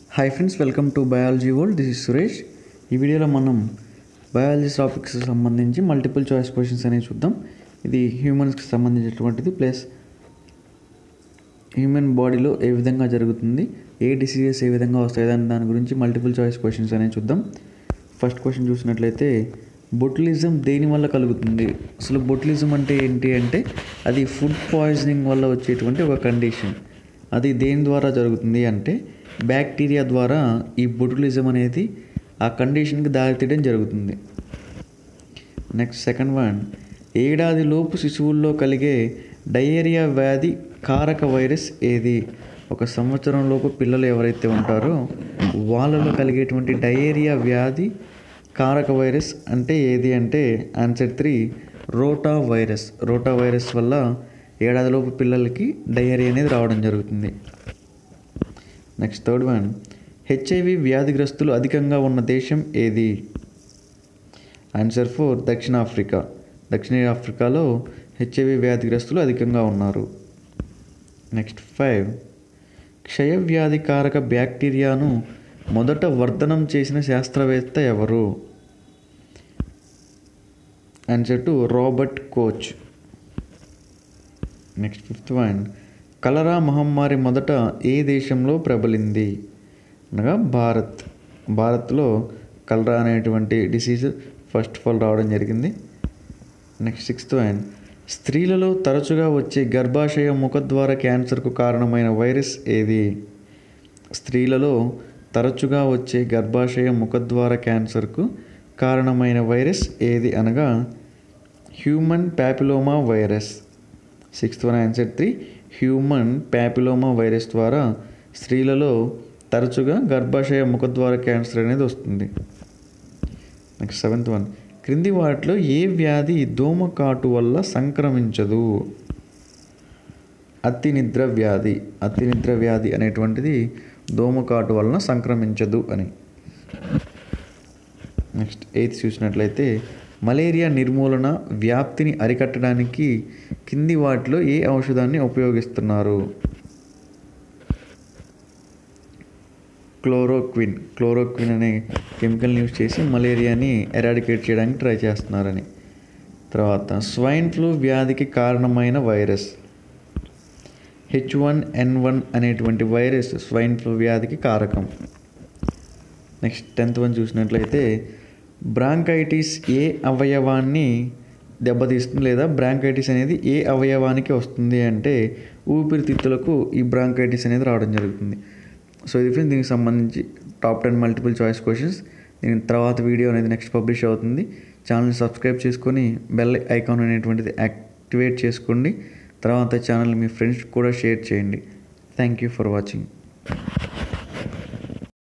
hi friends welcome to biology world this is Suresh ఈ వీడియోలో మనం బయాలజీ టాపిక్స్ సంబంధించి మల్టిపుల్ చాయిస్ క్వశ్చన్స్ అనేవి చూద్దాం ఇది హ్యూమన్స్కి సంబంధించినటువంటిది ప్లస్ హ్యూమన్ బాడీలో ఏ విధంగా జరుగుతుంది ఏ డిసీజెస్ ఏ విధంగా వస్తాయి దాని దాని గురించి మల్టిపుల్ చాయిస్ క్వశ్చన్స్ అనేవి చూద్దాం ఫస్ట్ క్వశ్చన్ చూసినట్లయితే బొటులిజం దేని వల్ల కలుగుతుంది అసలు బొటులిజం అంటే ఏంటి అంటే అది ఫుడ్ పాయిజనింగ్ వల్ల వచ్చేటువంటి ఒక కండిషన్ అది దేని ద్వారా జరుగుతుంది అంటే బ్యాక్టీరియా ద్వారా ఈ బొటులిజం అనేది ఆ కండిషన్కి దారితీయడం జరుగుతుంది నెక్స్ట్ సెకండ్ వన్ ఏడాది లోపు శిశువుల్లో కలిగే డయేరియా వ్యాధి కారక వైరస్ ఏది ఒక సంవత్సరం లోపు పిల్లలు ఎవరైతే ఉంటారో వాళ్ళలో కలిగేటువంటి డయేరియా వ్యాధి కారక వైరస్ అంటే ఏది అంటే answer three rotavirus rotavirus వల్ల ఏడాదిలోపు పిల్లలకి డయేరియా అనేది రావడం జరుగుతుంది నెక్స్ట్ థర్డ్ వన్ హెచ్ఐవి వ్యాధిగ్రస్తులు అధికంగా ఉన్న దేశం ఏది ఆన్సర్ ఫోర్ దక్షిణాఫ్రికా దక్షిణాఫ్రికాలో హెచ్ఐవి వ్యాధిగ్రస్తులు అధికంగా ఉన్నారు నెక్స్ట్ ఫైవ్ క్షయవ్యాధికారక బ్యాక్టీరియాను మొదట వర్ధనం చేసిన శాస్త్రవేత్త ఎవరు answer two Robert Koch next fifth one cholera మహమ్మారి మొదట ఏ దేశంలో ప్రబలింది అనగా భారత్ భారత్లో కలరా అనేటువంటి డిసీజ్ ఫస్ట్ ఆఫ్ ఆల్ రావడం జరిగింది నెక్స్ట్ సిక్స్త్ వన్ స్త్రీలలో తరచుగా వచ్చే గర్భాశయ ముఖద్వార క్యాన్సర్కు కారణమైన వైరస్ ఏది స్త్రీలలో తరచుగా వచ్చే గర్భాశయ ముఖద్వార క్యాన్సర్కు కారణమైన వైరస్ ఏది అనగా human papilloma virus sixth one answer three human papilloma virus ద్వారా స్త్రీలలో తరచుగా గర్భాశయ ముఖద్వార క్యాన్సర్ అనేది వస్తుంది నెక్స్ట్ సెవెంత్ వన్ క్రింది వాటిలో ఏ వ్యాధి దోమకాటు వల్ల సంక్రమించదు అతి నిద్ర వ్యాధి అతి నిద్ర వ్యాధి అనేటువంటిది దోమకాటు వలన సంక్రమించదు అని నెక్స్ట్ ఎయిత్ చూసినట్లయితే మలేరియా నిర్మూలన వ్యాప్తిని అరికట్టడానికి కింది వాటిలో ఏ ఔషధాన్ని ఉపయోగిస్తున్నారు క్లోరోక్విన్ క్లోరోక్విన్ అనే కెమికల్ని యూజ్ చేసి మలేరియాని ఎరాడికేట్ చేయడానికి ట్రై చేస్తున్నారని తర్వాత స్వైన్ ఫ్లూ వ్యాధికి కారణమైన virus H one N one అనేటువంటి వైరస్ స్వైన్ ఫ్లూ వ్యాధికి కారకం నెక్స్ట్ టెన్త్ వన్ చూసినట్లయితే బ్రాంకైటిస్ ఏ అవయవాన్ని దెబ్బతీస్తుంది లేదా బ్రాంకైటిస్ అనేది ఏ అవయవానికి వస్తుంది అంటే ఊపిరితిత్తులకు ఈ బ్రాంకైటిస్ అనేది రావడం జరుగుతుంది సో ఇది ఫ్రెండ్స్ దీనికి సంబంధించి top ten multiple choice questions దీని తర్వాత వీడియో అనేది నెక్స్ట్ పబ్లిష్ అవుతుంది ఛానల్ని సబ్స్క్రైబ్ చేసుకొని బెల్ ఐకాన్ అనేటువంటిది యాక్టివేట్ చేసుకోండి తర్వాత ఛానల్ మీ ఫ్రెండ్స్ కూడా షేర్ చేయండి థ్యాంక్ యూ ఫర్ వాచింగ్